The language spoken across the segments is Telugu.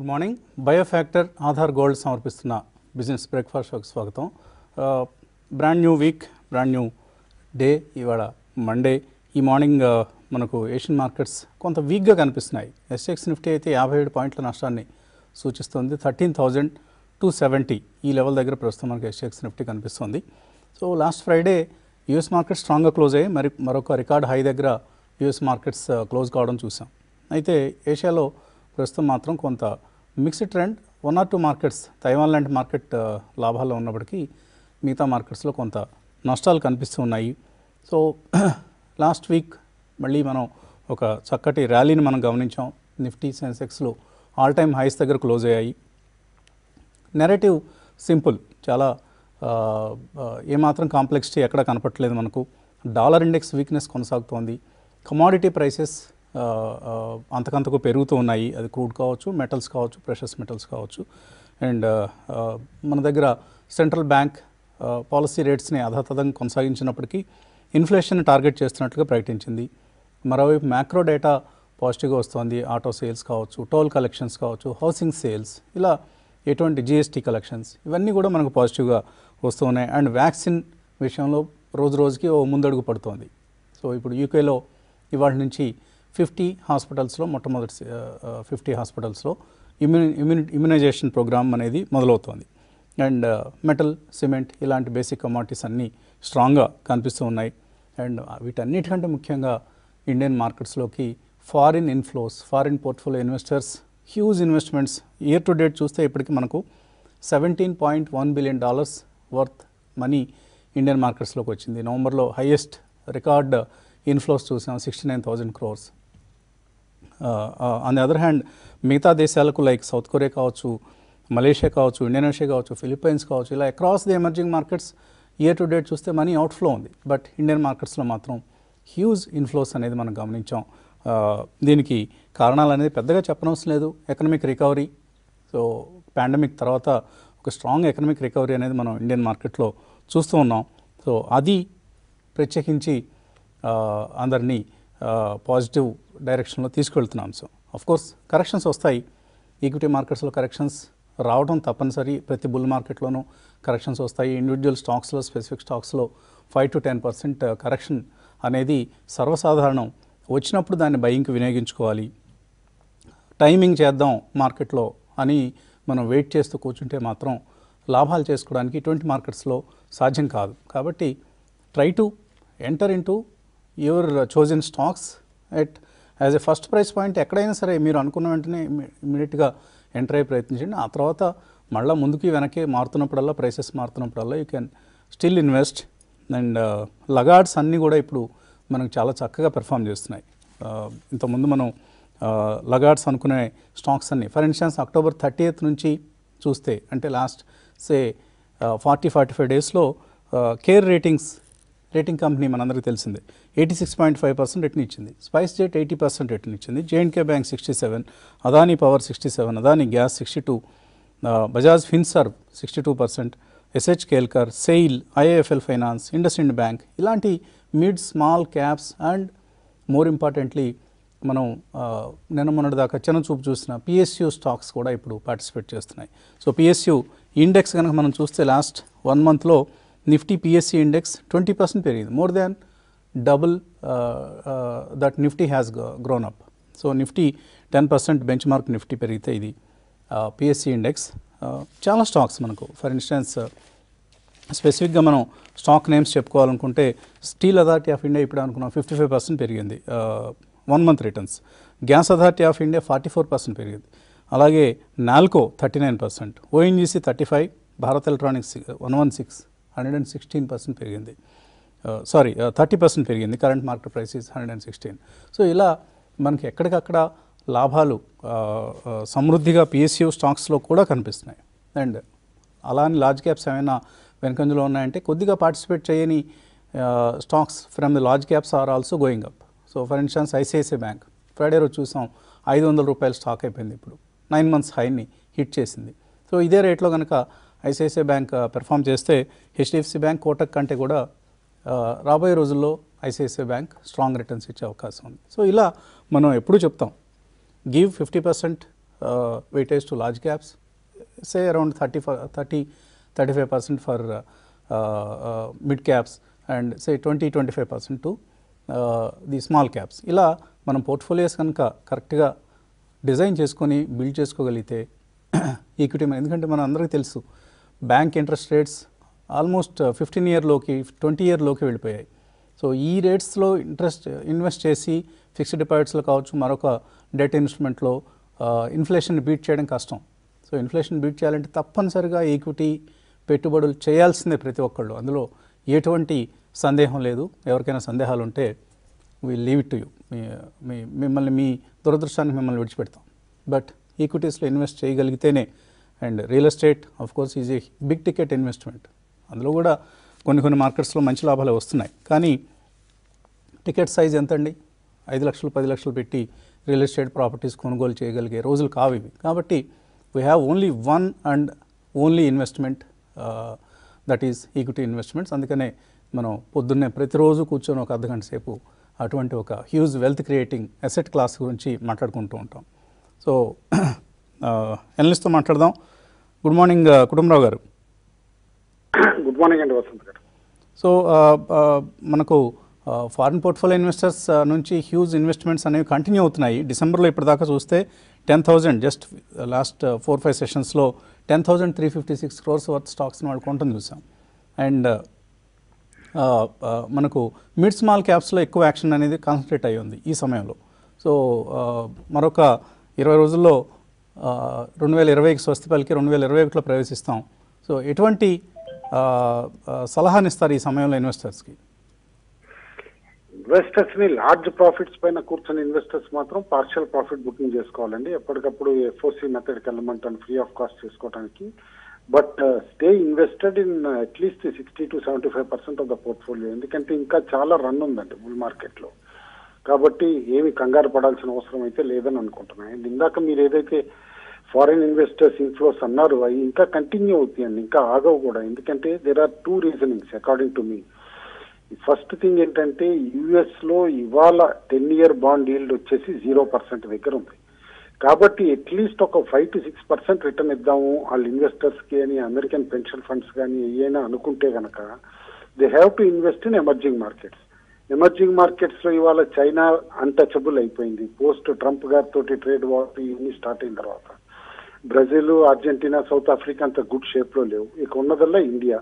good morning Biofactor Aadhaar gold సమర్పిస్తున్న బిజినెస్ బ్రేక్ఫాస్ట్ షోకి స్వాగతం brand new week brand new day ఇవాళ మండే ఈ మార్నింగ్ ఆ, మనకు ఏషియన్ మార్కెట్స్ కొంత వీక్గా కనిపిస్తున్నాయి ఎస్ఎక్స్ నిఫ్టీ అయితే యాభై ఏడు పాయింట్ల నష్టాన్ని సూచిస్తుంది థర్టీన్ థౌజండ్ టూ సెవెంటీ ఈ లెవెల్ దగ్గర ప్రస్తుతం మనకు ఎస్ఎక్స్ నిఫ్టీ కనిపిస్తుంది so last Friday US market స్ట్రాంగ్గా క్లోజ్ అయ్యాయి మరి మరొక రికార్డ్ హై దగ్గర యూఎస్ మార్కెట్స్ క్లోజ్ కావడం చూసాం అయితే ఏషియాలో ప్రస్తుతం మాత్రం కొంత mixed trend one or two markets Taiwan లాంటి మార్కెట్ ఆ, లాభాల్లో ఉన్నప్పటికీ మిగతా మార్కెట్స్లో కొంత నష్టాలు కనిపిస్తూ ఉన్నాయి సో లాస్ట్ వీక్ మళ్ళీ మనం ఒక చక్కటి ర్యాలీని మనం గమనించాం నిఫ్టీ సెన్సెక్స్లో ఆల్ టైమ్ హైస్ దగ్గర క్లోజ్ అయ్యాయి నెరేటివ్ సింపుల్ చాలా ఆ, ఆ, ఏమాత్రం కాంప్లెక్సిటీ ఎక్కడ కనపట్లేదు మనకు డాలర్ ఇండెక్స్ వీక్నెస్ కొనసాగుతోంది కమాడిటీ ప్రైసెస్ ఆ, ఆ, అంతకంతకు పెరుగుతూ ఉన్నాయి అది క్రూడ్ కావచ్చు మెటల్స్ కావచ్చు ప్రెషస్ మెటల్స్ కావచ్చు అండ్ మన దగ్గర సెంట్రల్ బ్యాంక్ పాలసీ రేట్స్ని అధతదంగా కొనసాగించినప్పటికీ ఇన్ఫ్లేషన్ టార్గెట్ చేస్తున్నట్లుగా ప్రకటించింది మరోవైపు మ్యాక్రో డేటా పాజిటివ్గా వస్తుంది ఆటో సేల్స్ కావచ్చు టోల్ కలెక్షన్స్ కావచ్చు హౌసింగ్ సేల్స్ ఇలా ఎటువంటి జిఎస్టీ కలెక్షన్స్ ఇవన్నీ కూడా మనకు పాజిటివ్గా వస్తూ ఉన్నాయి అండ్ వ్యాక్సిన్ విషయంలో రోజు రోజుకి ఓ ముందడుగు పడుతోంది సో ఇప్పుడు యూకేలో ఇవాళ నుంచి ఫిఫ్టీ హాస్పిటల్స్లో మొట్టమొదటి ఫిఫ్టీ హాస్పిటల్స్లో ఇమ్యూని ఇమ్యూని ఇమ్యునైజేషన్ ప్రోగ్రామ్ అనేది మొదలవుతోంది అండ్ మెటల్ సిమెంట్ ఇలాంటి బేసిక్ కమాడిటీస్ అన్నీ స్ట్రాంగ్గా కనిపిస్తూ ఉన్నాయి అండ్ వీటన్నిటికంటే ముఖ్యంగా ఇండియన్ మార్కెట్స్లోకి foreign inflows foreign portfolio investors huge investments year to date చూస్తే ఇప్పటికి మనకు seventeen point one billion dollars worth money Indian మార్కెట్స్లోకి వచ్చింది నవంబర్లో హైయెస్ట్ రికార్డ్ ఇన్ఫ్లోస్ చూసాం sixty nine thousand crores on the other hand మిగతా దేశాలకు లైక్ సౌత్ కొరియా కావచ్చు మలేషియా కావచ్చు ఇండోనేషియా కావచ్చు ఫిలిప్పైన్స్ కావచ్చు ఇలా across the emerging markets year to date చూస్తే మనీ అవుట్ఫ్లో ఉంది బట్ ఇండియన్ మార్కెట్స్లో మాత్రం హ్యూజ్ ఇన్ఫ్లోస్ అనేది మనం గమనించాం ఆ, దీనికి కారణాలు అనేది పెద్దగా చెప్పనవసరం లేదు ఎకనమిక్ రికవరీ సో పాండమిక్ తర్వాత ఒక స్ట్రాంగ్ ఎకనమిక్ రికవరీ అనేది మనం ఇండియన్ మార్కెట్లో చూస్తూ ఉన్నాం సో అది ప్రత్యేకించి ఆ, అందరినీ పాజిటివ్ డైరెక్షన్లో తీసుకెళ్తున్నాం సో అఫ్ కోర్స్ కరెక్షన్స్ వస్తాయి ఈక్విటీ మార్కెట్స్లో కరెక్షన్స్ రావడం తప్పనిసరి ప్రతి బుల్ మార్కెట్లోనూ కరెక్షన్స్ వస్తాయి ఇండివిజువల్ స్టాక్స్లో స్పెసిఫిక్ స్టాక్స్లో five to ten percent correction అనేది సర్వసాధారణం వచ్చినప్పుడు దాన్ని బయింగ్కి వినియోగించుకోవాలి టైమింగ్ చేద్దాం మార్కెట్లో అని మనం వెయిట్ చేస్తూ కూర్చుంటే మాత్రం లాభాలు చేసుకోవడానికి ఇటువంటి మార్కెట్స్లో సాధ్యం కాదు కాబట్టి try to enter into your chosen stocks at as a first price point ఎక్కడైనా సరే మీరు అనుకున్న వెంటనే ఇమీడియట్గా ఎంటర్ అయ్యి ప్రయత్నించండి ఆ తర్వాత మళ్ళీ ముందుకి వెనక్కి మారుతున్నప్పుడల్లా ప్రైసెస్ మారుతున్నప్పుడల్లా you can still invest and laggards అన్నీ కూడా ఇప్పుడు మనకు చాలా చక్కగా పెర్ఫామ్ చేస్తున్నాయి Uh, ఇంతకుముందు మనం లగార్డ్స్ అనుకునే స్టాక్స్ అన్ని ఫర్ ఇన్స్టెన్స్ అక్టోబర్ థర్టీ నుంచి చూస్తే అంటే last say forty forty five డేస్లో కేర్ రేటింగ్స్ రేటింగ్ కంపెనీ మనందరికీ తెలిసిందే eighty six point five percent return ఇచ్చింది SpiceJet eighty percent return ఇచ్చింది JNK bank sixty seven Adani power sixty seven Adani gas sixty two Bajaj Finserv sixty two percent SH Kelkar SAIL IIFL finance IndusInd bank ఇలాంటి mid small caps and more importantly మనం ఆ, నిన్న మొన్నటి దాకా చిన్న చూపు చూసిన పిఎస్యు స్టాక్స్ కూడా ఇప్పుడు పార్టిసిపేట్ చేస్తున్నాయి సో పిఎస్యు ఇండెక్స్ కనుక మనం చూస్తే లాస్ట్ వన్ మంత్లో Nifty PSE index twenty percent పెరిగింది more than double that Nifty has grown up so Nifty ten percent benchmark Nifty పెరిగితే ఇది పిఎస్సి ఇండెక్స్ చాలా స్టాక్స్ మనకు ఫర్ ఇన్స్టెన్స్ స్పెసిఫిక్గా మనం స్టాక్ నేమ్స్ చెప్పుకోవాలనుకుంటే స్టీల్ అథారిటీ ఆఫ్ ఇండియా ఇప్పుడు అనుకున్నాం ఫిఫ్టీ ఫైవ్ పర్సెంట్ పెరిగింది one month returns gas Authority of India forty four percent పెరిగింది అలాగే NALCO thirty nine percent ONGC thirty five Bharat electronics one one six hundred and sixteen percent పెరిగింది సారీ థర్టీ పర్సెంట్ పెరిగింది current market price is hundred and sixteen so ఇలా మనకి ఎక్కడికక్కడ లాభాలు ఆ, ఆ, సమృద్ధిగా పిఎస్యూ స్టాక్స్లో కూడా కనిపిస్తున్నాయి అండ్ అలానే లార్జ్ క్యాప్స్ ఏమైనా వెనకంజలో ఉన్నాయంటే కొద్దిగా పార్టిసిపేట్ చేయని stocks from the large caps are also going up so for instance ICICI bank Friday రోజు చూసాం ఐదు వందల రూపాయల స్టాక్ అయిపోయింది ఇప్పుడు నైన్ మంత్స్ హైని హిట్ చేసింది సో ఇదే రేట్లో కనుక ఐసిఐసిఐ బ్యాంక్ పెర్ఫామ్ చేస్తే హెచ్డిఎఫ్సి బ్యాంక్ కోటక్ కంటే కూడా ఆ, రాబోయే రోజుల్లో ఐసిఐసిఐ బ్యాంక్ స్ట్రాంగ్ రిటర్న్స్ ఇచ్చే అవకాశం ఉంది సో ఇలా మనం ఎప్పుడూ చెప్తాం give fifty percent weightage to large caps, say around 30, for, 30 35 percent for uh, uh, mid caps and say 20 25 percent to uh, the small caps ఇలా మనం పోర్ట్ఫోలియోస్ కనుక కరెక్ట్గా డిజైన్ చేసుకొని బిల్డ్ చేసుకోగలిగితే ఈక్విటీ ఎందుకంటే మన అందరికీ తెలుసు bank interest rates almost fifteen ఇయర్లోకి ట్వంటీ ఇయర్లోకి వెళ్ళిపోయాయి సో ఈ రేట్స్లో ఇంట్రెస్ట్ ఇన్వెస్ట్ చేసి ఫిక్స్డ్ డిపాజిట్స్లో కావచ్చు మరొక డెట్ ఇన్స్ట్రుమెంట్లో ఇన్ఫ్లేషన్ బీట్ చేయడం కష్టం సో ఇన్ఫ్లేషన్ బీట్ చేయాలంటే తప్పనిసరిగా ఈక్విటీ పెట్టుబడులు చేయాల్సిందే ప్రతి ఒక్కళ్ళు అందులో ఎటువంటి సందేహం లేదు ఎవరికైనా సందేహాలు ఉంటే we leave it to you మీ మిమ్మల్ని మీ దురదృష్టానికి మిమ్మల్ని విడిచిపెడతాం బట్ ఈక్విటీస్లో ఇన్వెస్ట్ చేయగలిగితేనే and real estate of course is a big ticket investment అందులో కూడా కొన్ని కొన్ని మార్కెట్స్లో మంచి లాభాలు వస్తున్నాయి కానీ టికెట్ సైజ్ ఎంత అండి ఐదు లక్షలు పది లక్షలు పెట్టి రియల్ ఎస్టేట్ ప్రాపర్టీస్ కొనుగోలు చేయగలిగే రోజులు కావు ఇవి కాబట్టి we have only one and only investment that is equity investments అందుకనే మనం పొద్దున్నే ప్రతిరోజు కూర్చొని ఒక అర్ధగంట సేపు అటువంటి ఒక huge wealth creating asset class గురించి మాట్లాడుకుంటూ ఉంటాం సో ఎనలిస్ట్తో మాట్లాడదాం గుడ్ మార్నింగ్ కుటుంబరావు గారు గుడ్ మార్నింగ్ అండి వసంత్ గారు సో మనకు ఫారిన్ పోర్ట్ఫోలియో ఇన్వెస్టర్స్ నుంచి హ్యూజ్ ఇన్వెస్ట్మెంట్స్ అనేవి కంటిన్యూ అవుతున్నాయి డిసెంబర్లో ఇప్పటిదాకా చూస్తే ten thousand just last four five సెషన్స్లో ten thousand three fifty six crores worth స్టాక్స్ని వాళ్ళు కొనటం చూసాం అండ్ మనకు మిడ్ స్మాల్ క్యాప్స్లో ఎక్కువ యాక్షన్ అనేది కాన్సన్ట్రేట్ అయ్యి ఉంది ఈ సమయంలో సో మరొక ఇరవై రోజుల్లో రెండు వేల ఇరవైకి స్వస్తి పలికి రెండు వేల ఇరవై ఒకటిలో ప్రవేశిస్తాం సో ఎటువంటి సలహానిస్తారు ఈ సమయంలో ఇన్వెస్టర్స్కి ఇన్వెస్టర్స్ ని లార్జ్ ప్రాఫిట్స్ పైన కూర్చొని ఇన్వెస్టర్స్ మాత్రం పార్షియల్ ప్రాఫిట్ బుకింగ్ చేసుకోవాలండి ఎప్పటికప్పుడు ఎఫ్ఓసి మెథడ్కి వెళ్ళమంటాను ఫ్రీ ఆఫ్ కాస్ట్ చేసుకోవడానికి but stay invested in at least sixty to seventy five percent of the portfolio ఎందుకంటే ఇంకా చాలా రన్ ఉందండి బుల్ మార్కెట్ లో కాబట్టి ఏమి కంగారు పడాల్సిన అవసరం అయితే లేదని అనుకుంటున్నాను అండ్ ఇందాక మీరు ఏదైతే ఫారిన్ ఇన్వెస్టర్స్ ఇన్ఫ్లోస్ అన్నారు అవి ఇంకా కంటిన్యూ అవుతాయండి ఇంకా ఆగవు కూడా ఎందుకంటే there are two reasonings according to me first thing ఏంటంటే యుఎస్ లో ఇవాళ టెన్ ఇయర్ బాండ్ ఈల్డ్ వచ్చేసి జీరో పర్సెంట్ దగ్గర ఉంది కాబట్టి అట్లీస్ట్ ఒక five to six percent return ఇద్దాము వాళ్ళ ఇన్వెస్టర్స్ కి అని అమెరికన్ పెన్షన్ ఫండ్స్ కానీ ఏమైనా అనుకుంటే గనక they have to invest in emerging markets emerging markets లో ఇవాళ చైనా అన్టచబుల్ అయిపోయింది పోస్ట్ ట్రంప్ గారితో ట్రేడ్ వార్ ఇవన్నీ స్టార్ట్ అయిన తర్వాత బ్రెజిల్ అర్జెంటీనా సౌత్ ఆఫ్రికా అంత గుడ్ షేప్ లో లేవు ఇక ఉన్నదల్లా ఇండియా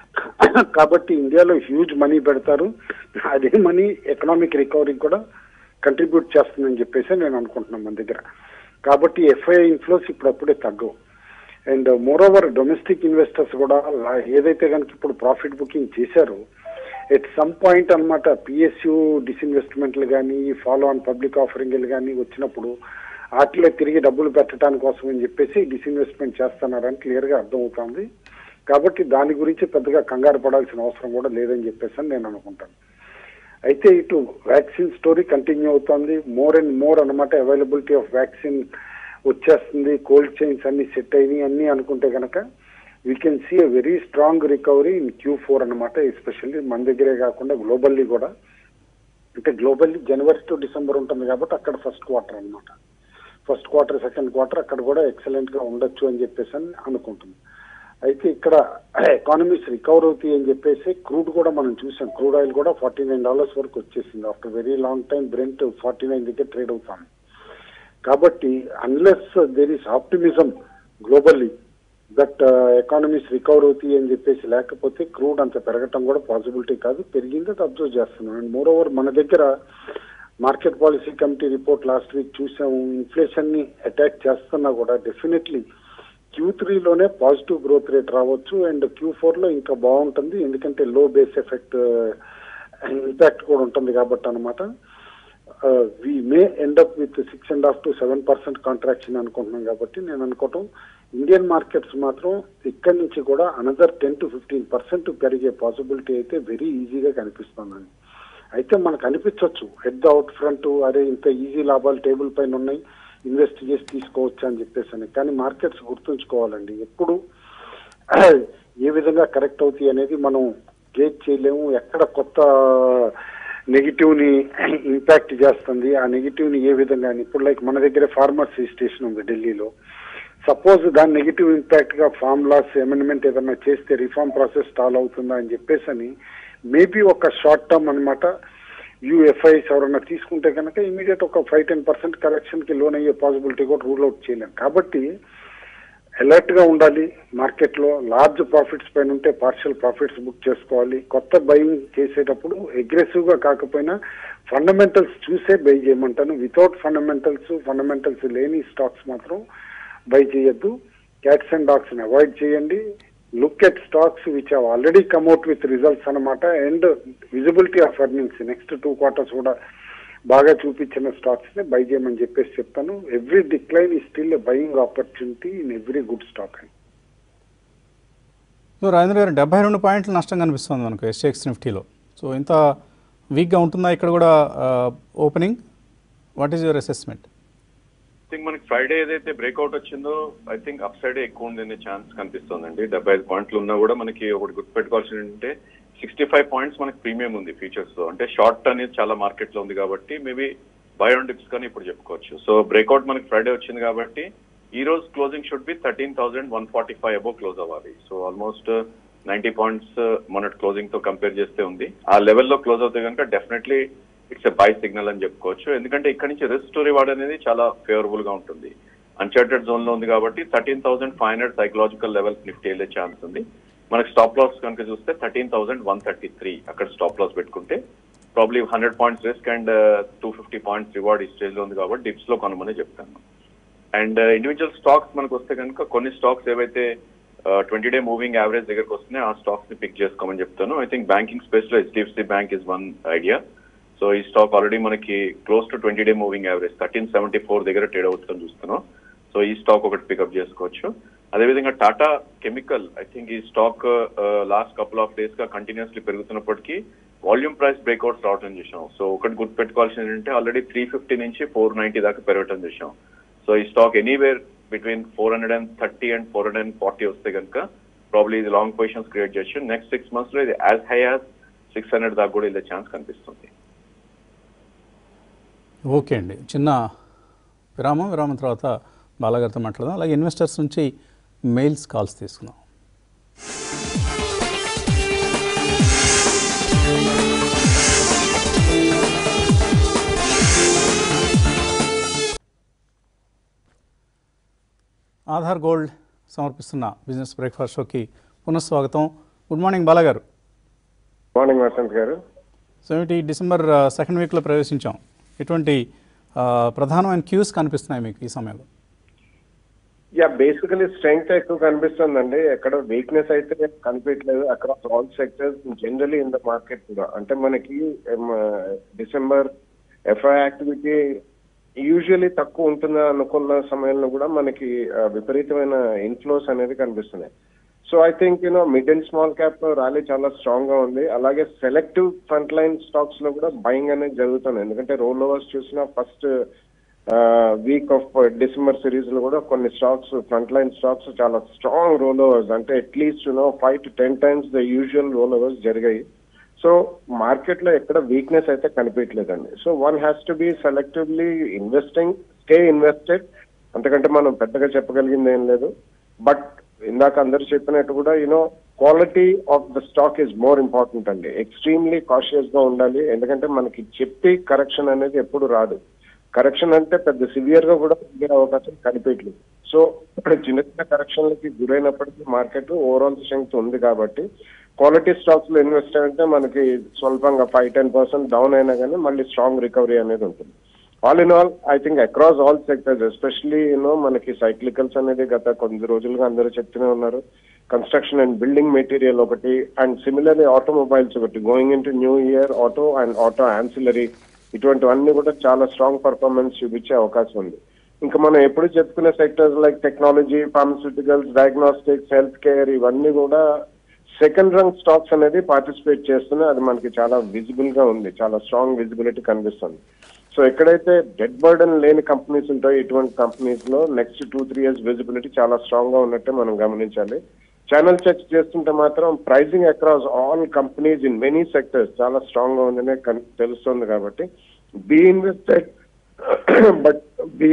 కాబట్టి ఇండియాలో హ్యూజ్ మనీ పెడతారు అదే మనీ ఎకనామిక్ రికవరీ కూడా కంట్రిబ్యూట్ చేస్తుందని చెప్పేసి నేను అనుకుంటున్నాను మన దగ్గర కాబట్టి ఎఫ్ఐఐ ఇన్ఫ్లోస్ ఇప్పుడప్పుడే తగ్గవు and more over domestic investors కూడా ఏదైతే కనుక ఇప్పుడు ప్రాఫిట్ బుకింగ్ చేశారో ఎట్ సమ్ పాయింట్ అనమాట పిఎస్యు డిస్ఇన్వెస్ట్మెంట్లు కానీ ఫాలో ఆన్ పబ్లిక్ ఆఫరింగ్లు కానీ వచ్చినప్పుడు వాటిలో తిరిగి డబ్బులు పెట్టడానికి కోసం అని చెప్పేసి డిస్ఇన్వెస్ట్మెంట్ చేస్తున్నారని క్లియర్ గా అర్థమవుతుంది కాబట్టి దాని గురించి పెద్దగా కంగారు పడాల్సిన అవసరం కూడా లేదని చెప్పేసి అని నేను అనుకుంటాను అయితే ఇటు వ్యాక్సిన్ స్టోరీ కంటిన్యూ అవుతుంది మోర్ అండ్ మోర్ అనమాట అవైలబిలిటీ ఆఫ్ వ్యాక్సిన్ వచ్చేస్తుంది కోల్డ్ చైన్స్ అన్ని సెట్ అయినాయి అన్ని అనుకుంటే కనుక we can see a very strong recovery in Q four అనమాట ఎస్పెషల్లీ మన దగ్గరే కాకుండా గ్లోబల్లీ కూడా అంటే గ్లోబల్లీ జనవరి టు డిసెంబర్ ఉంటుంది కాబట్టి అక్కడ ఫస్ట్ క్వార్టర్ అనమాట ఫస్ట్ క్వార్టర్ సెకండ్ క్వార్టర్ అక్కడ కూడా ఎక్సలెంట్ గా ఉండొచ్చు అని చెప్పేసి అని అనుకుంటుంది అయితే ఇక్కడ ఎకానమీస్ రికవర్ అవుతాయి అని చెప్పేసి క్రూడ్ కూడా మనం చూసాం క్రూడ్ ఆయిల్ కూడా ఫార్టీ నైన్ డాలర్స్ వరకు వచ్చేసింది after very long time Brent forty nine దగ్గర ట్రేడ్ అవుతాను కాబట్టి unless there is optimism globally that economies recover అవుతాయి అని చెప్పేసి లేకపోతే క్రూడ్ అంత పెరగటం కూడా పాసిబిలిటీ కాదు పెరిగింది అది అబ్జర్వ్ చేస్తున్నాం అండ్ మోర్ ఓవర్ మన దగ్గర market policy committee report last week చూసాము ఇన్ఫ్లేషన్ ని అటాక్ చేస్తున్నా కూడా డెఫినెట్లీ క్యూ త్రీలోనే పాజిటివ్ గ్రోత్ రేట్ రావచ్చు అండ్ క్యూ ఫోర్ లో ఇంకా బాగుంటుంది ఎందుకంటే లో బేస్ ఎఫెక్ట్ ఇంపాక్ట్ కూడా ఉంటుంది కాబట్టి అనమాట we may end up with six and half to seven percent contraction అనుకుంటున్నాం కాబట్టి నేను అనుకోవటం ఇండియన్ మార్కెట్స్ మాత్రం ఇక్కడి నుంచి కూడా another ten to fifteen percent పెరిగే పాసిబిలిటీ అయితే వెరీ ఈజీగా కనిపిస్తుందండి అయితే మనకు అనిపించవచ్చు హెడ్ ద అవుట్ ఫ్రంట్ అరే ఇంత ఈజీ లాభాలు టేబుల్ పైన ఉన్నాయి ఇన్వెస్ట్ చేసి తీసుకోవచ్చు అని చెప్పేసి అని కానీ మార్కెట్స్ గుర్తుంచుకోవాలండి ఎప్పుడు ఏ విధంగా కరెక్ట్ అవుతాయి అనేది మనం గేజ్ చేయలేము ఎక్కడ కొత్త నెగిటివ్ ని ఇంపాక్ట్ చేస్తుంది ఆ నెగిటివ్ ని ఏ విధంగా అని ఇప్పుడు లైక్ మన దగ్గర ఫార్మర్సీ స్టేషన్ ఉంది ఢిల్లీలో సపోజ్ దాని నెగిటివ్ ఇంపాక్ట్ గా ఫార్మ్ లాస్ అమెండ్మెంట్ ఏదైనా చేస్తే రిఫార్మ్ ప్రాసెస్ స్టాల్ అవుతుందా అని చెప్పేసి అని మేబీ ఒక షార్ట్ టర్మ్ అనమాట యూఎఫ్ఐస్ ఎవరన్నా తీసుకుంటే కనుక ఇమీడియట్ ఒక ఫైవ్ టెన్ పర్సెంట్ కరెక్షన్ కి లోన్ అయ్యే పాసిబిలిటీ కూడా రూల్ అవుట్ చేయలేం కాబట్టి అలర్ట్ గా ఉండాలి మార్కెట్ లో లార్జ్ ప్రాఫిట్స్ పైన ఉంటే పార్షియల్ ప్రాఫిట్స్ బుక్ చేసుకోవాలి కొత్త బయింగ్ చేసేటప్పుడు అగ్రెసివ్ గా కాకపోయినా ఫండమెంటల్స్ చూసే బై చేయమంటాను వితౌట్ ఫండమెంటల్స్ ఫండమెంటల్స్ లేని స్టాక్స్ మాత్రం బై చేయొద్దు క్యాట్స్ అండ్ డాగ్స్ ని అవాయిడ్ చేయండి look at stocks which have already come out with results అనమాట and visibility of earnings next two quarters కూడా బాగా చూపించిన స్టాక్స్ ని బై చేయమని చెప్పేసి చెప్తాను ఎవ్రీ డిక్లైన్ ఈ still buying opportunity in every good stock అని సో రాజేంద్ర గారు డెబ్బై రెండు పాయింట్లు నష్టం కనిపిస్తుంది మనకు ఎస్ఎక్స్ నిఫ్టీలో సో ఇంత వీక్గా ఉంటుందా ఇక్కడ కూడా opening what is your assessment think మనకి ఫ్రైడే ఏదైతే బ్రేక్అవుట్ వచ్చిందో ఐ థింక్ అప్ సైడ్ ఎక్కువ ఉందనే ఛాన్స్ కనిపిస్తుందండి డెబ్బై ఐదు పాయింట్లు ఉన్నా కూడా మనకి ఒకటి గుర్తుపెట్టుకోవాల్సింది ఏంటంటే సిక్స్టీ ఫైవ్ పాయింట్స్ మనకి ప్రీమియం ఉంది ఫీచర్స్ లో అంటే షార్ట్ అనేది చాలా మార్కెట్ లో ఉంది కాబట్టి మేబీ బై ఆన్ డిప్స్ కానీ ఇప్పుడు చెప్పుకోవచ్చు సో బ్రేక్అవుట్ మనకి ఫ్రైడే వచ్చింది కాబట్టి ఈ రోజు closing should be thirteen thousand one forty five above close అవ్వాలి సో ఆల్మోస్ట్ నైన్టీ పాయింట్స్ మొన్నటి క్లోజింగ్ తో కంపేర్ చేస్తే ఉంది ఆ లెవెల్లో క్లోజ్ అవుతే కనుక definitely it's a buy signal అని చెప్పుకోవచ్చు ఎందుకంటే ఇక్కడ నుంచి రిస్క్ టు రివార్డ్ అనేది చాలా ఫేవరబుల్ గా ఉంటుంది అన్చార్టెడ్ జోన్ లో ఉంది కాబట్టి thirteen thousand five hundred psychological levels Nifty వెళ్ళే ఛాన్స్ ఉంది మనకి స్టాప్ లాస్ కనుక చూస్తే thirteen thousand one thirty three అక్కడ స్టాప్ లాస్ పెట్టుకుంటే probably hundred points risk and two fifty points reward ఈ స్టేజ్ లో ఉంది కాబట్టి డిప్స్ లో కొనమని చెప్తాను అండ్ ఇండివిజువల్ స్టాక్స్ మనకు వస్తే కనుక కొన్ని స్టాక్స్ ఏవైతే ట్వంటీ డే మూవింగ్ యావరేజ్ దగ్గరకు వస్తున్నాయి ఆ స్టాక్స్ ని పిక్ చేసుకోమని చెప్తాను ఐ థింక్ బ్యాంకింగ్ స్పేస్ లో HDFC bank is one idea so ఈ స్టాక్ ఆల్రెడీ మనకి close to twenty day moving average thirteen seventy four దగ్గర ట్రేడ్ అవుతుందని చూస్తున్నాం సో ఈ స్టాక్ ఒకటి పికప్ చేసుకోవచ్చు అదేవిధంగా టాటా కెమికల్ ఐ థింక్ ఈ stock last couple of days గా కంటిన్యూస్లీ పెరుగుతున్నప్పటికీ వాల్యూమ్ ప్రైస్ బ్రేక్అవుట్స్ రావడం చూసాం సో ఒకటి గుర్తుపెట్టుకోవాల్సింది ఏంటంటే ఆల్రెడీ త్రీ ఫిఫ్టీ నుంచి ఫోర్ నైన్టీ దాకా పెరగటం చూసాం సో ఈ stock anywhere between four hundred and thirty and four hundred and forty వస్తే కనుక ప్రాబ్లీ ఇది లాంగ్ పొజిషన్స్ క్రియేట్ చేయొచ్చు నెక్స్ట్ సిక్స్ మంత్స్ లో ఇది as high as six hundred దాకా కూడా వెళ్ళే ఛాన్స్ కనిపిస్తుంది ఓకే అండి చిన్న విరామం విరామం తర్వాత బాలాగారితో మాట్లాడదాం అలాగే ఇన్వెస్టర్స్ నుంచి మెయిల్స్ కాల్స్ తీసుకుందాం ఆధార్ గోల్డ్ సమర్పిస్తున్న బిజినెస్ బ్రేక్ఫాస్ట్ షోకి పునఃస్వాగతం గుడ్ మార్నింగ్ బాలాగారు మార్నింగ్ వసంత్ గారు సో ఏమిటి డిసెంబర్ సెకండ్ వీక్లో ప్రవేశించాం ఎటువంటి ఆ, ప్రధానమైన క్యూస్ కనిపిస్తున్నాయి మీకు ఈ సమయంలో యా బేసికలీ స్ట్రెంగ్త్ ఎక్కువ కనిపిస్తుందండి ఎక్కడ వీక్నెస్ అయితే కనిపించలేదు across all sectors generally in the market కూడా అంటే మనకి డిసెంబర్ ఎఫ్ఐ యాక్టివిటీ యూజువలీ తక్కువ ఉంటుందా అనుకున్న సమయంలో కూడా మనకి ఆ, విపరీతమైన ఇన్ఫ్లోస్ అనేది కనిపిస్తున్నాయి so I think you know mid and small cap rally చాలా స్ట్రాంగ్ గా ఉంది అలాగే సెలెక్టివ్ ఫ్రంట్ లైన్ స్టాక్స్ లో కూడా బయింగ్ అనేది జరుగుతుంది ఎందుకంటే రోల్ ఓవర్స్ చూసిన first week of December series లో కూడా కొన్ని స్టాక్స్ ఫ్రంట్ లైన్ స్టాక్స్ చాలా స్ట్రాంగ్ రోల్ ఓవర్స్ అంటే at least you know five to ten times the usual rollovers జరిగాయి సో మార్కెట్ లో ఎక్కడ వీక్నెస్ అయితే కనిపించలేదండి so one has to be selectively investing stay invested అంతకంటే మనం పెద్దగా చెప్పగలిగింది ఏం లేదు బట్ ఇందాక అందరూ చెప్పినట్టు కూడా you know quality of the stock is more important అండి ఎక్స్ట్రీమ్లీ కాషియస్ గా ఉండాలి ఎందుకంటే మనకి చెప్పి కరెక్షన్ అనేది ఎప్పుడు రాదు కరెక్షన్ అంటే పెద్ద సివియర్ గా కూడా ఉండే అవకాశం కనిపించలేదు సో చిన్న చిన్న కరెక్షన్లకి గురైనప్పటికీ మార్కెట్ ఓవరాల్ స్ట్రెంగ్త్ ఉంది కాబట్టి క్వాలిటీ స్టాక్స్ లో ఇన్వెస్ట్ అంటే మనకి స్వల్పంగా ఫైవ్ టెన్ పర్సెంట్ డౌన్ అయినా కానీ మళ్ళీ స్ట్రాంగ్ రికవరీ అనేది ఉంటుంది all in all I think across all sectors especially you know మనకి సైక్లికల్స్ అనేది గత కొద్ది రోజులుగా అందరూ చెప్తూనే ఉన్నారు కన్స్ట్రక్షన్ అండ్ బిల్డింగ్ మెటీరియల్ ఒకటి అండ్ సిమిలర్లీ ఆటోమొబైల్స్ ఒకటి going into new year auto and auto ancillary ఇటువంటివన్నీ కూడా చాలా స్ట్రాంగ్ పర్ఫార్మెన్స్ చూపించే అవకాశం ఉంది ఇంకా మనం ఎప్పుడు చెప్పుకునే sectors like technology pharmaceuticals diagnostics health care ఇవన్నీ కూడా సెకండ్ రంగ్ స్టాక్స్ అనేది పార్టిసిపేట్ చేస్తున్నాయి అది మనకి చాలా విజిబుల్ గా ఉంది చాలా స్ట్రాంగ్ విజిబిలిటీ కనిపిస్తుంది సో ఎక్కడైతే డెడ్ బర్డన్ లేని కంపెనీస్ ఉంటాయో ఇటువంటి కంపెనీస్ లో next two three years visibility చాలా స్ట్రాంగ్ గా ఉన్నట్టే మనం గమనించాలి ఛానల్ చెక్ చేస్తుంటే మాత్రం pricing across all companies in many sectors చాలా స్ట్రాంగ్ గా ఉందనే కన్- తెలుస్తుంది కాబట్టి be invested but be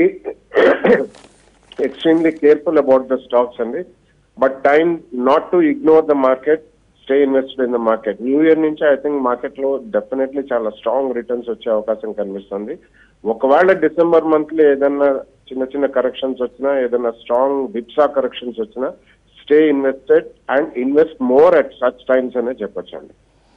extremely careful about the stocks అండి but time not to ignore the market stay invested in the market new year నుంచి ఐ థింక్ మార్కెట్ లో డెఫినెట్లీ చాలా స్ట్రాంగ్ రిటర్న్స్ వచ్చే అవకాశం కనిపిస్తుంది ఒకవేళ డిసెంబర్ మంత్ లో ఏదన్నా చిన్న చిన్న కరెక్షన్స్ వచ్చినా ఏదైనా స్ట్రాంగ్ విప్సా కరెక్షన్స్ వచ్చినా stay invested and invest more at such times అనే చెప్పొచ్చండి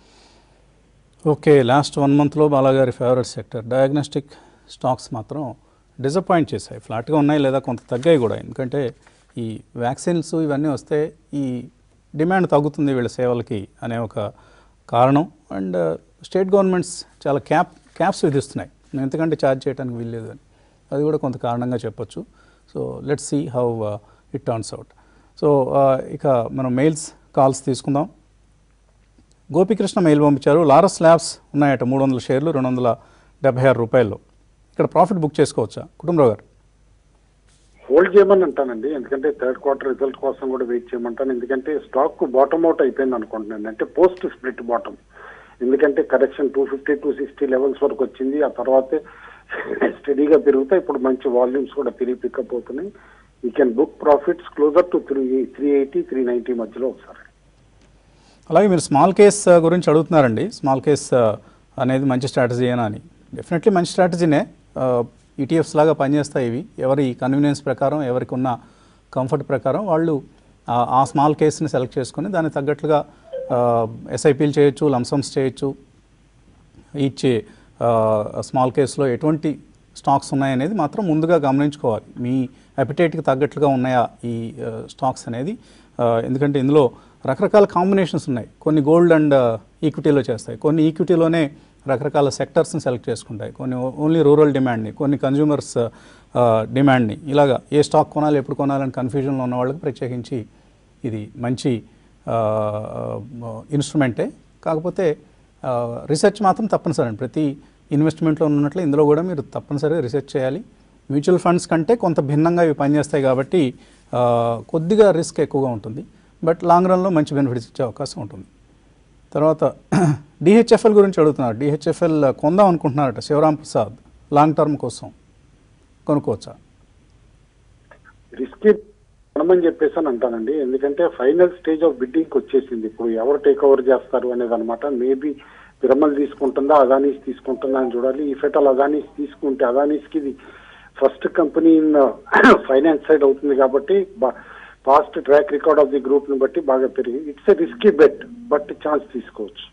ఓకే లాస్ట్ వన్ మంత్లో బాలాగారి ఫేవరెట్ సెక్టర్ డయాగ్నోస్టిక్ స్టాక్స్ మాత్రం డిసప్పాయింట్ చేశాయి ఫ్లాట్గా ఉన్నాయి లేదా కొంత తగ్గాయి కూడా ఎందుకంటే ఈ వ్యాక్సిన్స్ ఇవన్నీ వస్తే ఈ డిమాండ్ తగ్గుతుంది వీళ్ళ సేవలకి అనే ఒక కారణం అండ్ స్టేట్ గవర్నమెంట్స్ చాలా క్యాప్ క్యాప్స్ విధిస్తున్నాయి ఎంతకంటే ఛార్జ్ చేయడానికి వీల్లేదు అని అది కూడా కొంత కారణంగా చెప్పొచ్చు so let's see how it turns out so ఇక మనం మెయిల్స్ కాల్స్ తీసుకుందాం గోపికృష్ణ మెయిల్ పంపించారు లారస్ ల్యాబ్స్ ఉన్నాయట మూడు వందల షేర్లు రెండు వందల డెబ్బై ఆరు రూపాయల్లో ఇక్కడ ప్రాఫిట్ బుక్ చేసుకోవచ్చా కుటుంబరావు గారు హోల్డ్ చేయమని అంటానండి ఎందుకంటే థర్డ్ క్వార్టర్ రిజల్ట్ కోసం కూడా వెయిట్ చేయమంటాను ఎందుకంటే స్టాక్ బాటమ్ అవుట్ అయిపోయింది అనుకుంటున్నాను అంటే పోస్ట్ స్ప్లిట్ బాటమ్ ఎందుకంటే correction two fifty two sixty levels వరకు వచ్చింది ఆ తర్వాతే స్టడీగా పెరుగుతాయి ఇప్పుడు మంచి వాల్యూమ్స్ కూడా తిరిగి పికప్ అవుతున్నాయి you can book profits closer to three three eighty three ninety మధ్యలో ఒకసారి అలాగే మీరు స్మాల్ కేస్ ఆ, గురించి అడుగుతున్నారండి స్మాల్ కేస్ ఆ, అనేది మంచి స్ట్రాటజీ అని అని డెఫినెట్లీ మంచి స్ట్రాటజీనే ఈటీఎఫ్స్ లాగా పనిచేస్తాయి ఇవి ఎవరి కన్వీనియన్స్ ప్రకారం ఎవరికి ఉన్న కంఫర్ట్ ప్రకారం వాళ్ళు ఆ- ఆ స్మాల్ కేస్ని సెలెక్ట్ చేసుకొని దానికి తగ్గట్లుగా ఎస్ఐపీలు చేయొచ్చు లంసమ్స్ చేయొచ్చు ఈచ్ స్మాల్ కేసులో ఎటువంటి స్టాక్స్ ఉన్నాయనేది మాత్రం ముందుగా గమనించుకోవాలి మీ అపిటైట్కి తగ్గట్లుగా ఉన్నాయా ఈ స్టాక్స్ అనేది ఆ, ఎందుకంటే ఇందులో రకరకాల కాంబినేషన్స్ ఉన్నాయి కొన్ని గోల్డ్ అండ్ ఈక్విటీలో చేస్తాయి కొన్ని ఈక్విటీలోనే రకరకాల సెక్టర్స్ని సెలెక్ట్ చేసుకుంటాయి కొన్ని ఓన్లీ రూరల్ డిమాండ్ని కొన్ని కన్జ్యూమర్స్ డిమాండ్ని ఇలాగా ఏ స్టాక్ కొనాలి ఎప్పుడు కొనాలని కన్ఫ్యూజన్లో ఉన్న వాళ్ళకి ప్రత్యేకించి ఇది మంచి ఇన్స్ట్రుమెంటే కాకపోతే రీసెర్చ్ మాత్రం తప్పనిసరి అండి ప్రతి ఇన్వెస్ట్మెంట్లో ఉన్నట్లు ఇందులో కూడా మీరు తప్పనిసరిగా రీసెర్చ్ చేయాలి మ్యూచువల్ ఫండ్స్ కంటే కొంత భిన్నంగా ఇవి పనిచేస్తాయి కాబట్టి ఆ, కొద్దిగా రిస్క్ ఎక్కువగా ఉంటుంది బట్ లాంగ్ రన్లో మంచి బెనిఫిట్స్ ఇచ్చే అవకాశం ఉంటుంది తర్వాత డిహెచ్ఎఫ్ఎల్ గురించి అడుగుతున్నారు డిహెచ్ఎఫ్ఎల్ కొందాం అనుకుంటున్నారట శివరాం ప్రసాద్ లాంగ్ టర్మ్ కోసం కొనుక్కోవచ్చా రిస్కీ కొనమని చెప్పేసి అని అంటానండి ఎందుకంటే ఫైనల్ స్టేజ్ ఆఫ్ బిడ్డింగ్ వచ్చేసింది ఇప్పుడు ఎవరు టేక్ ఓవర్ చేస్తారు అనేది అనమాట మేబీ పిరమల్ తీసుకుంటుందా అదానీస్ తీసుకుంటుందా అని చూడాలి ఈ ఫెటల్ అదానీస్ తీసుకుంటే అదానీస్కి ఇది first company in finance side అవుతుంది కాబట్టి past track record of the group ని బట్టి బాగా పెరిగి it's a risky bet but chance తీసుకోవచ్చు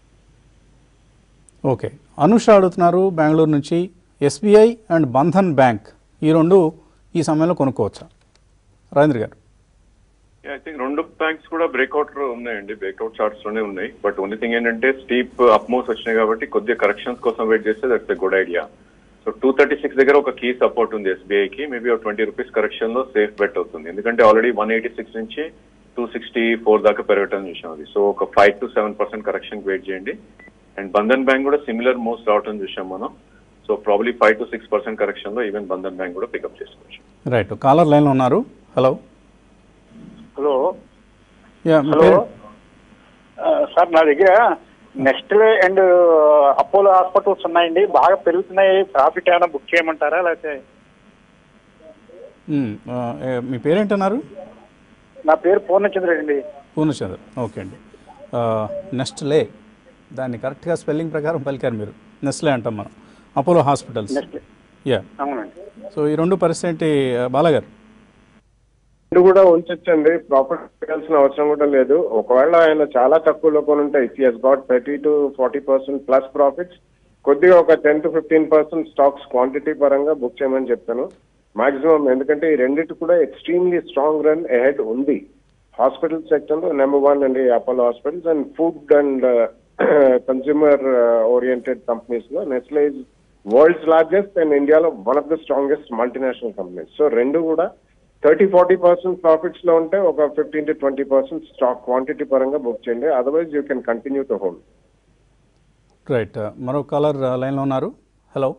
ఓకే అనుష అడుగుతున్నారు బెంగళూరు నుంచి ఎస్బీఐ అండ్ బంధన్ బ్యాంక్ ఈ రెండు ఈ సమయంలో కొనుక్కోవచ్చా రాజేంద్ర గారు ఐ థింక్ రెండు బ్యాంక్స్ కూడా బ్రేక్అవుట్ ఉన్నాయండి బ్రేక్అవుట్ చార్ట్స్ లోనే ఉన్నాయి బట్ ఓన్లీ థింగ్ ఏంటంటే స్టీప్ అప్ మూవ్స్ వచ్చినాయి కాబట్టి కొద్దిగా కరెక్షన్స్ కోసం వెయిట్ చేస్తే that's a good idea so two thirty six దగ్గర ఒక కీ సపోర్ట్ ఉంది SBI కి మేబీ ఒక ట్వంటీ రూపీస్ కరెక్షన్ లో సేఫ్ బెట్ అవుతుంది ఎందుకంటే ఆల్రెడీ వన్ ఎయిటీ సిక్స్ నుంచి టూ సిక్స్టీ ఫోర్ దాకా పెరగటం చూసాం అది సో ఒక five to seven percent correction wait చేయండి అండ్ బంధన్ బ్యాంక్ కూడా సిమిలర్ మూవ్స్ రావటం చూసాం మనం so probably five to six percent correction లో ఈవెన్ బంధన్ బ్యాంక్ కూడా పికప్ చేసుకోవచ్చు రైట్ కాలర్ లైన్లో ఉన్నారు హలో హలో యా మీ హలో పేరు ఆ, సార్ నా దగ్గర నెక్స్ట్లే అండ్ అపోలో హాస్పిటల్స్ ఉన్నాయండి బాగా పెరుగుతున్నాయి ప్రాఫిట్ ఏమైనా బుక్ చేయమంటారా లేకపోతే మ్, ఆ, ఏ, మీ పేరేంటన్నారు నా పేరు పూర్ణచంద్ర అండి పూర్ణచంద్ర ఓకే అండి నెక్స్ట్ లే దాన్ని కరెక్ట్గా స్పెల్లింగ్ ప్రకారం పలికారు మీరు నెస్లే అంటాం మనం అపోలో హాస్పిటల్స్ నెక్స్ట్ యా అవునండి సో ఈ రెండు పరిస్థితి ఏంటి ఆ, బాలాగారు రెండు కూడా ఉంచొచ్చండి ప్రాఫిట్ పెట్టాల్సిన అవసరం కూడా లేదు ఒకవేళ ఆయన చాలా తక్కువలో కొని ఉంటే if he's got thirty to forty percent plus profits కొద్దిగా ఒక ten to fifteen percent stocks quantity పరంగా బుక్ చేయమని చెప్తాను మాక్సిమం ఎందుకంటే ఈ రెండిటి కూడా ఎక్స్ట్రీమ్లీ స్ట్రాంగ్ రన్ ఎహెడ్ ఉంది హాస్పిటల్ సెక్టర్ లో నెంబర్ వన్ అండి Apollo Hospitals and food and consumer oriented companies లో Nestle is world's largest and ఇండియాలో one of the strongest multinational companies so రెండు కూడా థర్టీ ఫార్టీ పర్సెంట్ ప్రాఫిట్స్ లో ఉంటే ఒక fifteen to twenty percent stock quantity పరంగా బుక్ చేయండి otherwise you can continue to hold right మరో కాలర్ లైన్లో ఉన్నారు hello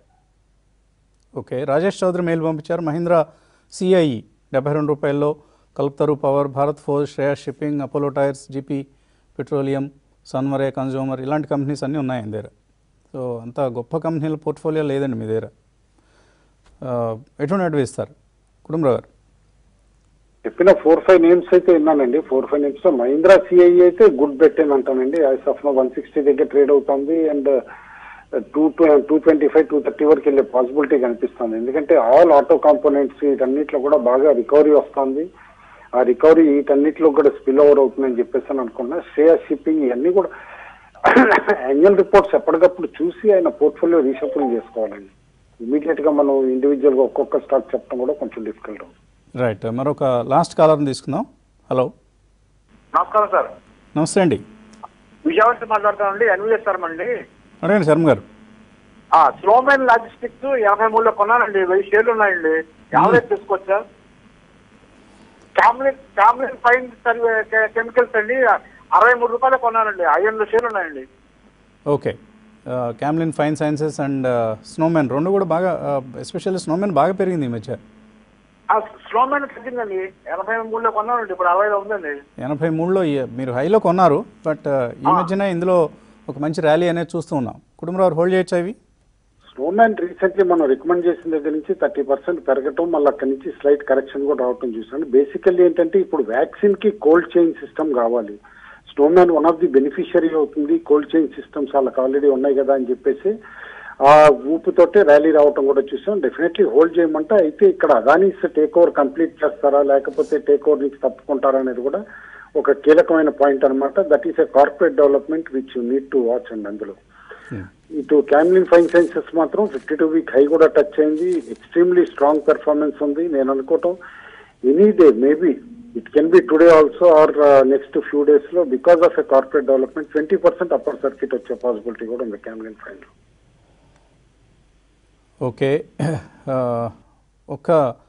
okay Rajesh Chaudhary mail పంపించారు మహీంద్రా సిఐఈ డెబ్బై రెండు రూపాయల్లో Kalpataru Power Bharat Forge Shreyas Shipping Apollo Tyres GP Petroleum సన్మరే కన్జ్యూమర్ ఇలాంటి కంపెనీస్ అన్నీ ఉన్నాయి ఆయన దగ్గర సో అంత గొప్ప కంపెనీల పోర్ట్ఫోలియో లేదండి మీ దగ్గర ఆ, ఎటువంటి అడ్వైస్ ఇస్తారు కుటుంబరావు గారు చెప్పిన ఫోర్ ఫైవ్ నేమ్స్ అయితే విన్నానండి ఫోర్ ఫైవ్ నేమ్స్ లో మహీంద్రా సిఐ అయితే గుడ్ బెట్ అని అంటానండి ఐస్ ఆఫ్ వన్ సిక్స్టీ దగ్గర ట్రేడ్ అవుతుంది and two two twenty five two thirty వరకు వెళ్ళే పాసిబిలిటీ కనిపిస్తుంది ఎందుకంటే ఆల్ ఆటో కాంపోనెంట్స్ వీటన్నిటిలో కూడా బాగా రికవరీ వస్తుంది ఆ రికవరీ వీటన్నిటిలో కూడా స్పిల్ ఓవర్ అవుతుందని చెప్పేసి అని అనుకున్నా శ్రేయా షిప్పింగ్ ఇవన్నీ కూడా యాన్యువల్ రిపోర్ట్స్ ఎప్పటికప్పుడు చూసి ఆయన పోర్ట్ఫోలియో రీషఫింగ్ చేసుకోవాలండి ఇమీడియట్ గా మనం ఇండివిజువల్ గా ఒక్కొక్క స్టాక్ చెప్పడం కూడా కొంచెం డిఫికల్ట్ అవుతుంది రైట్ మరొక లాస్ట్ కాలర్ని తీసుకుందాం హలో నమస్కారం సార్ నమస్తే అండి విజయవాడ నుంచి మాట్లాడుతానండి ఎన్విఎస్ శర్మ అండి అడగండి శర్మ గారు స్లోమెన్ లాజిస్టిక్స్ ఎనభై మూడులో కొన్నానండి వెయ్యి షేర్లు ఉన్నాయండి యావరేజ్ తీసుకోవచ్చా క్యామ్లిన్ క్యామ్లిన్ ఫైన్ కెమికల్స్ అండి అరవై మూడు రూపాయలు కొన్నానండి ఐదు వందల షేర్లు ఉన్నాయండి okay Camlin Fine Sciences and Snowman రెండు కూడా బాగా ఎస్పెషల్లీ స్నోమెన్ బాగా పెరిగింది ఈ మధ్య ఆ స్లోమెన్ తగ్గిందండి ఎనభై మూడులో కొన్నానండి ఇప్పుడు అరవైలో ఉందండి ఎనభై మూడులో ఈ- మీరు హైలో కొన్నారు బట్ ఈ మధ్యన ఇందులో ఒక మంచి ర్యాలీ అనేది చూస్తూ ఉన్నాం కుటుంబరావు హోల్డ్ చేయొచ్చా ఇవి స్నోమ్యాన్ రీసెంట్లీ మనం రికమెండ్ చేసిన దగ్గర నుంచి థర్టీ పర్సెంట్ పెరగటం మళ్ళీ అక్కడి నుంచి స్లైట్ కరెక్షన్ కూడా రావటం చూసాను బేసికల్లీ ఏంటంటే ఇప్పుడు వ్యాక్సిన్ కి కోల్డ్ చైన్ సిస్టమ్ కావాలి Snowman one of the beneficiary అవుతుంది కోల్డ్ చైన్ సిస్టమ్స్ వాళ్ళకి ఆల్రెడీ ఉన్నాయి కదా అని చెప్పేసి ఆ ఊపుతోటే ర్యాలీ రావటం కూడా చూసాం డెఫినెట్లీ హోల్డ్ చేయమంటే అయితే ఇక్కడ అదానీస్ టేక్ ఓవర్ కంప్లీట్ చేస్తారా లేకపోతే టేక్ ఓవర్ నుంచి తప్పుకుంటారా అనేది కూడా ఒక కీలకమైన పాయింట్ అన్నమాట that is a corporate development which you need to watch అండి అందులో ఇటు క్యామ్లిన్ ఫైన్ సైన్సెస్ మాత్రం ఫిఫ్టీ టూ వీక్ హై కూడా టచ్ అయింది ఎక్స్ట్రీమ్లీ స్ట్రాంగ్ పెర్ఫార్మెన్స్ ఉంది నేను అనుకోవటం any day maybe it can be today also or next few days లో because of a corporate development twenty percent upper circuit వచ్చే పాసిబిలిటీ కూడా ఉంది క్యామ్లిన్ ఫైన్ లో ఓకే ఆ, ఒక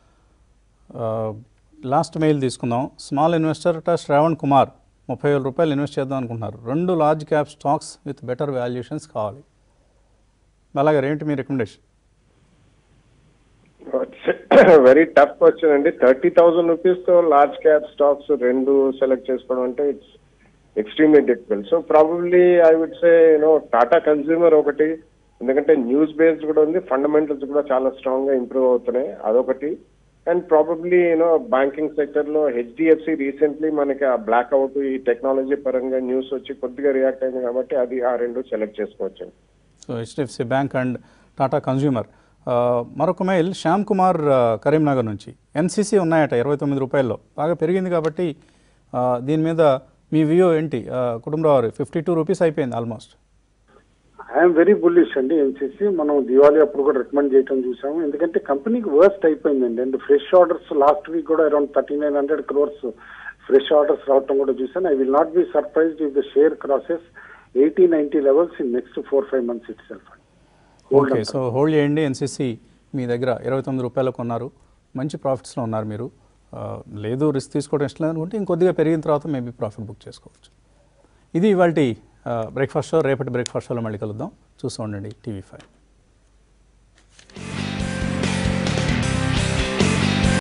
లాస్ట్ మెయిల్ తీసుకుందాం స్మాల్ ఇన్వెస్టర్ అట శ్రావణ్ కుమార్ ముప్పై వేల రూపాయలు ఇన్వెస్ట్ చేద్దాం అనుకుంటున్నారు రెండు large cap stocks with better valuations కావాలి అలాగే ఏంటి మీ రికమెండేషన్ వెరీ టఫ్ క్వశ్చన్ అండి థర్టీ థౌసండ్ రూపీస్ తో లార్జ్ క్యాప్ స్టాక్స్ రెండు సెలెక్ట్ చేసుకోవడం అంటే it's extremely difficult so probably I would say you know Tata Consumer ఒకటి ఎందుకంటే న్యూస్ బేస్డ్ కూడా ఉంది ఫండమెంటల్స్ కూడా చాలా స్ట్రాంగ్ గా ఇంప్రూవ్ అవుతున్నాయి అదొకటి and probably you know banking sector లో హెచ్డిఎఫ్సి రీసెంట్లీ మనకి ఆ బ్లాక్ అవుట్ ఈ టెక్నాలజీ పరంగా న్యూస్ వచ్చి కొద్దిగా రియాక్ట్ అయింది కాబట్టి అది ఆ రెండు సెలెక్ట్ చేసుకోవచ్చు so HDFC Bank and Tata Consumer ఆ, మరొక మెయిల్ శ్యామ్ కుమార్ ఆ, కరీంనగర్ నుంచి ఎన్సీసీ ఉన్నాయట ఇరవై తొమ్మిది రూపాయల్లో బాగా పెరిగింది కాబట్టి ఆ, దీని మీద మీ వ్యూ ఏంటి ఆ, కుటుంబరావు ఫిఫ్టీ టూ రూపీస్ అయిపోయింది ఆల్మోస్ట్ ఐఎమ్ వెరీ బుల్లిష్ అండి ఎన్సీసీ మనం దివాళీ అప్పుడు కూడా రికమెండ్ చేయడం చూసాము ఎందుకంటే కంపెనీకి వర్స్ట్ అయిపోయిందండి and fresh orders last week కూడా around thirty nine hundred crores fresh orders రావడం కూడా చూసాను I will not be surprised if the share crosses eighty ninety levels in next four five months itself okay so hold చేయండి ఎన్సీసీ మీ దగ్గర ఇరవై తొమ్మిది రూపాయలకు కొన్నారు మంచి ప్రాఫిట్స్లో ఉన్నారు మీరు ఆ, లేదు రిస్క్ తీసుకోవడం ఇష్టం లేదనుకుంటే ఇంకొద్దిగా పెరిగిన తర్వాత మేబీ ప్రాఫిట్ బుక్ చేసుకోవచ్చు ఇది ఇవాళ బ్రేక్ఫాస్ట్ షో రేపటి బ్రేక్ఫాస్ట్ షోలో మళ్ళీ కలుద్దాం చూస్తూ ఉండండి టీవీ ఫైవ్